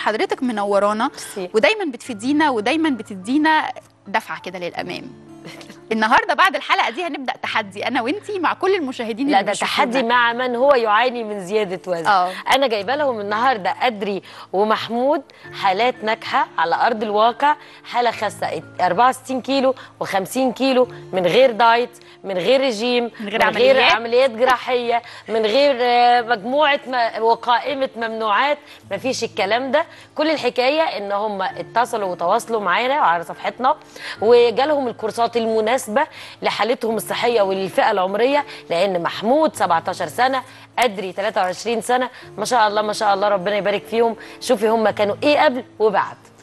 حضرتك منورانا ميرسي. ودايما بتفيدينا ودايما بتدينا دفعه كده للامام النهارده بعد الحلقه دي هنبدا تحدي انا وانتي مع كل المشاهدين لا اللي ده بيشوفونا. تحدي مع من هو يعاني من زياده وزن آه. انا جايبه لهم النهارده ادري ومحمود حالات ناجحه على ارض الواقع حاله خاسه 64 كيلو و50 كيلو من غير دايت من غير رجيم من غير من غير عمليات. عمليات جراحيه من غير آه، مجموعه م- وقائمه ممنوعات ما فيش الكلام ده كل الحكايه ان هم اتصلوا وتواصلوا معانا على صفحتنا وجالهم الكورسات المناسبه لحالتهم الصحيه وللفئه العمريه لان محمود 17 سنه ادري 23 سنه ما شاء الله ما شاء الله ربنا يبارك فيهم شوفي هم كانوا ايه قبل وبعد